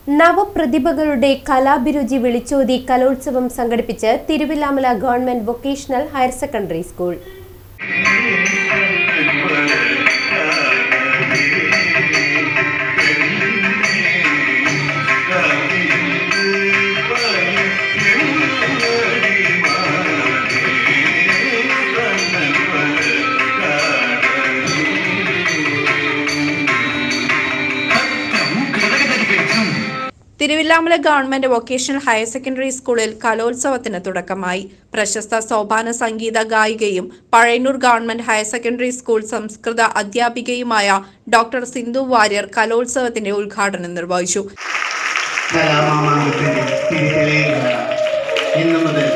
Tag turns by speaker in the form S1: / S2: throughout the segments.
S1: നവപ്രതിഭകളുടെ കലാഭിരുചി വിളിച്ചോതി കലോത്സവം സംഘടിപ്പിച്ച് Thiruvilwamala government vocational higher secondary school
S2: Thiruvilwamala government vocational higher secondary സ്കൂളിൽ കലോത്സവത്തിന് തുടക്കമായി പ്രശസ്ത സോപാന സംഗീത ഗായികയും Pazhayannur government higher secondary school സംസ്കൃത അധ്യാപികയുമായ ഡോക്ടർ സിന്ധു വാര്യർ കലോത്സവത്തിന്റെ ഉദ്ഘാടനം നിർവഹിച്ചു
S3: കലാമാമാങ്കത്തിന്റെ തിരിതെളിയുകയാണ് ഇന്നു മുതൽ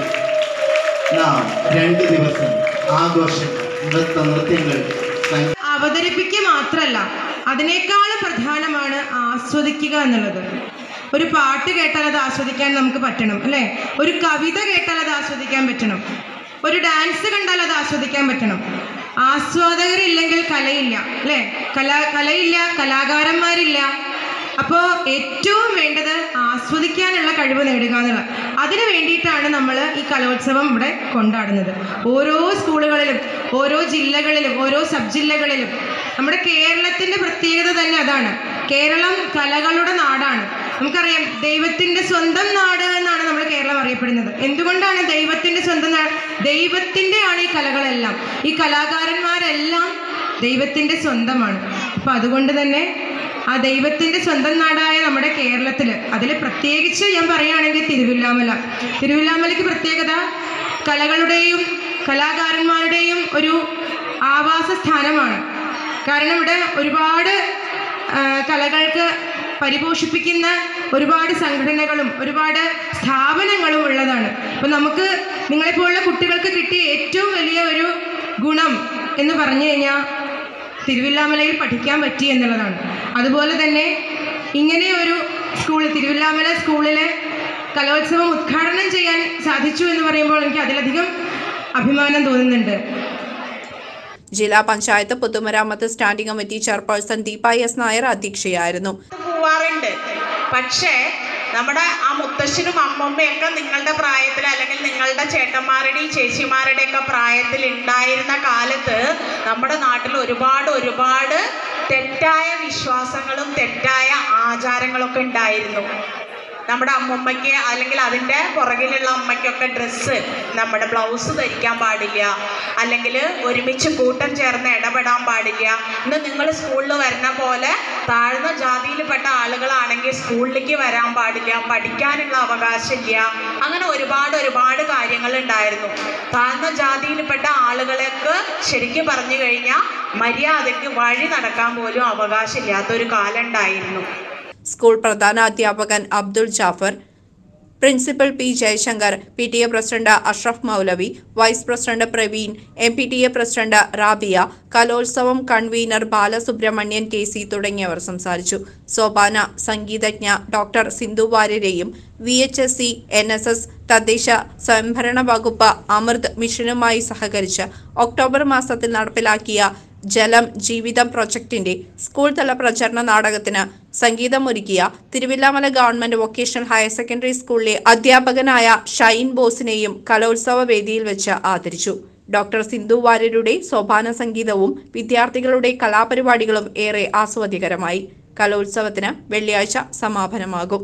S3: നാം രണ്ട് ദിവസം ആഘോഷം നൃത്ത നൃത്യങ്ങൾ സംഗീത
S4: അവതരിപ്പിക്കുക മാത്രമല്ല അതിനേക്കാളും പ്രധാനമാണ് ആസ്വദിക്കുക എന്നുള്ളത് ഒരു പാട്ട് കേട്ടാൽ അത് ആസ്വദിക്കാൻ നമുക്ക് പറ്റണം അല്ലേ ഒരു കവിത കേട്ടാൽ അത് ആസ്വദിക്കാൻ പറ്റണം ഒരു ഡാൻസ് കണ്ടാൽ അത് ആസ്വദിക്കാൻ പറ്റണം ആസ്വാദകരില്ലെങ്കിൽ കലയില്ല അല്ലേ കല കലയില്ല കലാകാരന്മാരില്ല അപ്പോൾ ഏറ്റവും വേണ്ടത് ആസ്വദിക്കാനുള്ള കഴിവ് നേടുക എന്നുള്ള അതിനു വേണ്ടിയിട്ടാണ് നമ്മൾ ഈ കലോത്സവം ഇവിടെ കൊണ്ടാടുന്നത് ഓരോ സ്കൂളുകളിലും ഓരോ ജില്ലകളിലും ഓരോ സബ് ജില്ലകളിലും നമ്മുടെ കേരളത്തിൻ്റെ പ്രത്യേകത തന്നെ അതാണ് കേരളം കലകളുടെ നാടാണ് നമുക്കറിയാം ദൈവത്തിൻ്റെ സ്വന്തം നാട് എന്നാണ് നമ്മൾ കേരളം അറിയപ്പെടുന്നത് എന്തുകൊണ്ടാണ് ദൈവത്തിൻ്റെ സ്വന്തം നാട് ദൈവത്തിൻ്റെയാണ് ഈ കലകളെല്ലാം ഈ കലാകാരന്മാരെല്ലാം ദൈവത്തിൻ്റെ സ്വന്തമാണ് അപ്പം അതുകൊണ്ട് തന്നെ ആ ദൈവത്തിൻ്റെ സ്വന്തം നാടായ നമ്മുടെ കേരളത്തിൽ അതിൽ പ്രത്യേകിച്ച് ഞാൻ പറയുകയാണെങ്കിൽ തിരുവില്ലാമല തിരുവില്ലാമലയ്ക്ക് പ്രത്യേകത കലകളുടെയും കലാകാരന്മാരുടെയും ഒരു ആവാസ സ്ഥാനമാണ് കാരണം ഇവിടെ ഒരുപാട് ആ, കലകൾക്ക് പരിപോഷിപ്പിക്കുന്ന ഒരുപാട് സംഘടനകളും ഒരുപാട് സ്ഥാപനങ്ങളും ഉള്ളതാണ് അപ്പം നമുക്ക് നിങ്ങളെപ്പോലുള്ള കുട്ടികൾക്ക് കിട്ടിയ ഏറ്റവും വലിയ ഒരു ഗുണം എന്ന് പറഞ്ഞു കഴിഞ്ഞാൽ തിരുവില്ലാമലയിൽ പഠിക്കാൻ പറ്റി എന്നുള്ളതാണ് അതുപോലെ തന്നെ ഇങ്ങനെ ഒരു സ്കൂൾ തിരുവില്ലാമല സ്കൂളിലെ കലോത്സവം ഉദ്ഘാടനം ചെയ്യാൻ സാധിച്ചു എന്ന് പറയുമ്പോൾ എനിക്ക് അതിലധികം അഭിമാനം തോന്നുന്നുണ്ട്
S2: ജില്ലാ പഞ്ചായത്ത് പൊതുമരാമത്ത് standing committee chairperson Deepa S Nair അധ്യക്ഷയായിരുന്നു
S5: പോവാറുണ്ട് പക്ഷേ നമ്മുടെ ആ മുത്തശ്ശനും അമ്മമ്മയൊക്കെ നിങ്ങളുടെ പ്രായത്തിൽ അല്ലെങ്കിൽ നിങ്ങളുടെ ചേട്ടന്മാരുടെയും ചേച്ചിമാരുടെയൊക്കെ പ്രായത്തിൽ ഉണ്ടായിരുന്ന കാലത്ത് നമ്മുടെ നാട്ടിൽ ഒരുപാട് ഒരുപാട് തെറ്റായ വിശ്വാസങ്ങളും തെറ്റായ ആചാരങ്ങളൊക്കെ ഉണ്ടായിരുന്നു നമ്മുടെ അമ്മമ്മയ്ക്ക് അല്ലെങ്കിൽ അതിൻ്റെ പുറകിലുള്ള അമ്മയ്ക്കൊക്കെ ഡ്രസ്സ് നമ്മുടെ ബ്ലൗസ് ധരിക്കാൻ പാടില്ല അല്ലെങ്കിൽ ഒരുമിച്ച് കൂട്ടം ചേർന്ന് ഇടപെടാൻ പാടില്ല ഇന്ന് നിങ്ങൾ സ്കൂളിൽ വരുന്ന പോലെ താഴ്ന്ന ജാതിയിൽപ്പെട്ട ആളുകളാണെങ്കിൽ സ്കൂളിലേക്ക് വരാൻ പാടില്ല പഠിക്കാനുള്ള അവകാശമില്ല അങ്ങനെ ഒരുപാട് ഒരുപാട് കാര്യങ്ങൾ ഉണ്ടായിരുന്നു താഴ്ന്ന ജാതിയിൽപ്പെട്ട ആളുകളെക്ക് ശരിക്കും പറഞ്ഞു കഴിഞ്ഞാൽ മര്യാദയ്ക്ക് വഴി നടക്കാൻ പോലും അവകാശമില്ലാത്തൊരു കാലം ഉണ്ടായിരുന്നു
S2: സ്കൂൾ പ്രധാന അധ്യാപകൻ Abdul Jaffar principal P Jayashankar P T A president Ashraf Moulavi vice president Praveen M P T A president Rabiya കലോത്സവം കൺവീനർ ബാലസുബ്രഹ്മണ്യൻ കെ സി തുടങ്ങിയവർ സംസാരിച്ചു സോപാന സംഗീതജ്ഞ ഡോക്ടർ സിന്ധു വാര്യരെയും V H S C N S S തദ്ദേശ സ്വയംഭരണ വകുപ്പ് അമൃത് മിഷനുമായി സഹകരിച്ച് ഒക്ടോബർ മാസത്തിൽ നടപ്പിലാക്കിയ ജലം ജീവിതം പ്രൊജക്ടിന്റെ സ്കൂൾ തല പ്രചരണ നാടകത്തിന് സംഗീതമൊരുക്കിയ Thiruvilwamala government vocational higher secondary സ്കൂളിലെ അധ്യാപകനായ ഷൈൻ ബോസിനെയും കലോത്സവ വേദിയിൽ വെച്ച് ആദരിച്ചു ഡോക്ടർ സിന്ധു വാര്യരുടെ സോപാന സംഗീതവും വിദ്യാർത്ഥികളുടെ കലാപരിപാടികളും ഏറെ ആസ്വാദ്യകരമായി കലോത്സവത്തിന് വെള്ളിയാഴ്ച സമാപനമാകും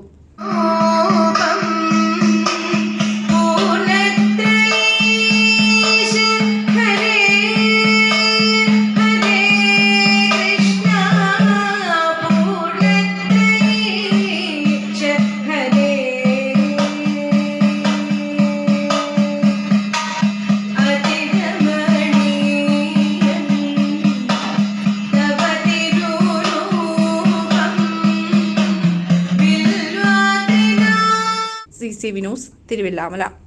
S2: C C V news Thiruvilwamala